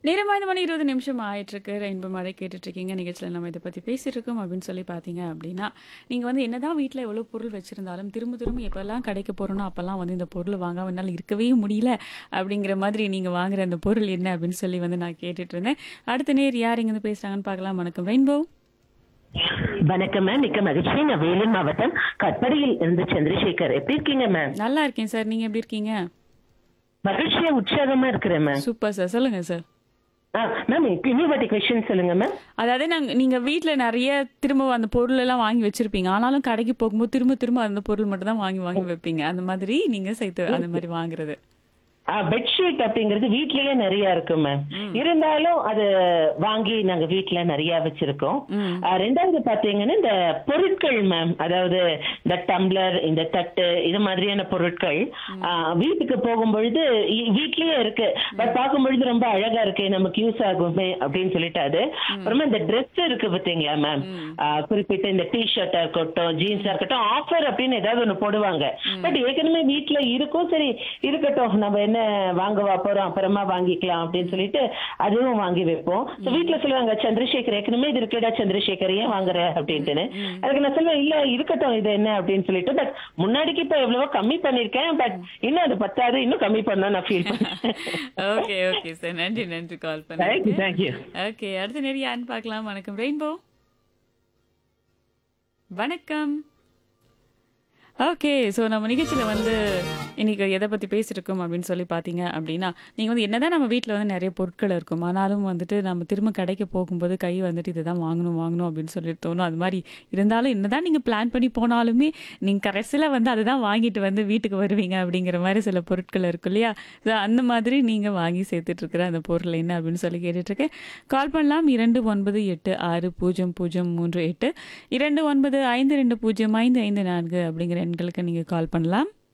நேரம் ஐந்து மணி இருபது நிமிஷம் ஆயிட்டிருக்கு ரெயின்போ மழை கேட்டுட்ருக்கீங்க நிகழ்ச்சியில் நம்ம இதை பற்றி பேசிட்டு இருக்கோம் அப்படின்னு சொல்லி பார்த்தீங்க அப்படின்னா நீங்கள் வந்து என்னதான் வீட்டில் எவ்வளோ பொருள் வச்சுருந்தாலும் திரும்ப திரும்ப எப்போல்லாம் கடைக்கு போகிறோனோ அப்போல்லாம் வந்து இந்த பொருள் வாங்காம என்னால் இருக்கவே முடியல அப்படிங்கிற மாதிரி நீங்கள் வாங்குற அந்த பொருள் என்ன அப்படின்னு சொல்லி வந்து நான் கேட்டுட்டு இருந்தேன் அடுத்த நேர் யார் இங்கேருந்து பேசுகிறாங்கன்னு பார்க்கலாம் வணக்கம் ரெயின்போ வணக்கம் மேம் மிக்க மகிழ்ச்சி நான் வேலூர் மாவட்டம் கட்படியில் இருந்து சந்திரசேகர் எப்படி இருக்கீங்க மேம் நல்லா இருக்கேன் சார் நீங்கள் எப்படி இருக்கீங்க மகிழ்ச்சியா உற்சாகமா இருக்கிறேன் மேம் சூப்பர் சார் சொல்லுங்கள் சார் ஆ, மேம் இன்னொரு வாட்டி கொஸ்டின் சொல்லுங்க மேம் அதாவது நாங்க நீங்க வீட்ல நிறைய திரும்ப அந்த பொருள் எல்லாம் வாங்கி வச்சிருப்பீங்க ஆனாலும் கடைக்கு போகும்போது திரும்ப திரும்ப அந்த பொருள் மட்டும் தான் வாங்கி வாங்கி வைப்பீங்க அந்த மாதிரி நீங்க சேர்த்து அந்த மாதிரி வாங்குறது பெட்ஷீட் அப்படிங்கிறது வீட்லயே நிறைய இருக்கு மேம் இருந்தாலும் அது வாங்கி நாங்க வீட்ல நிறைய வச்சிருக்கோம் ஆ, ரெண்டாவது பாத்தீங்கன்னா இந்த பொருட்கள் மேம் அதாவது இந்த டம்ளர் இந்த தட்டு இது மாதிரியான பொருட்கள் ஆ, வீட்டுக்கு போகும்பொழுது இ- வீட்லயே இருக்கு பட் பார்க்கும்பொழுது ரொம்ப அழகா இருக்கு நமக்கு யூஸ் ஆகுமே அப்படின்னு சொல்லிட்டு அது அப்புறமா இந்த Dress இருக்கு பாத்தீங்களா மேம் குறிப்பிட்ட இந்த டி ஷர்ட்டா இருக்கட்டும் ஜீன்ஸா இருக்கட்டும் ஆஃபர் அப்படின்னு ஏதாவது ஒண்ணு போடுவாங்க பட் ஏற்கனவே வீட்ல இருக்கும் சரி இருக்கட்டும் நம்ம என்ன வாங்க போறோம் அப்புறமா வாங்கிக்கலாம் அப்படின்னு சொல்லிட்டு அதுவும் வாங்கி வைப்போம் So வீட்ல சொல்லுவாங்க சந்திரசேகர் ஏற்கனவே இது இருக்குடா சந்திரசேகர் ஏன் வாங்குற அப்படின்ட்டுன்னு அதுக்கு நான் சொல்லுவேன் இல்ல இருக்கட்டும் இது என்ன அப்படின்னு சொல்லிட்டு பட் முன்னாடிக்கு இப்ப எவ்வளவோ கம்மி பண்ணிருக்கேன் பட் இன்னும் அது பத்தாது இன்னும் கம்மி பண்ண நான் ஃபீல் பண்ணேன் ஓகே ஓகே சார் நன்றி நன்றி கால் தேங்க்யூ பண்ணி தேங்க்யூ ஓகே அடுத்த நேரம் யாருன்னு பார்க்கலாம் வணக்கம் ரெயின்போ வணக்கம் ஓகே ஸோ நம்ம நிகழ்ச்சியில் வந்து இன்னைக்கு எதை பற்றி பேசியிருக்கோம் அப்படின்னு சொல்லி பார்த்தீங்க அப்படின்னா நீங்கள் வந்து என்னதான் நம்ம வீட்டில் வந்து நிறைய பொருட்கள் இருக்கும் ஆனாலும் வந்துட்டு நம்ம திரும்ப கடைக்கு போகும்போது கை வந்துட்டு இதை தான் வாங்கணும் வாங்கணும் அப்படின்னு சொல்லிட்டு தோணும் அது மாதிரி இருந்தாலும் என்னதான் நீங்கள் பிளான் பண்ணி போனாலுமே நீங்கள் கடைசியில் வந்து அதை தான் வாங்கிட்டு வந்து வீட்டுக்கு வருவீங்க அப்படிங்கிற மாதிரி சில பொருட்கள் இருக்கும் இல்லையா ஸோ அந்த மாதிரி நீங்கள் வாங்கி சேர்த்துட்டு இருக்கிற அந்த பொருள் என்ன அப்படின்னு சொல்லி கேட்டுட்ருக்கேன் கால் பண்ணலாம் இரண்டு ஒன்பது எட்டு ஆறு பூஜ்ஜியம் பூஜ்ஜியம் மூன்று எட்டு இரண்டு ஒன்பது ஐந்து ரெண்டு பூஜ்ஜியம் ஐந்து ஐந்து நான்கு அப்படிங்கிற எண்களுக்கு நீங்கள் கால் பண்ணலாம்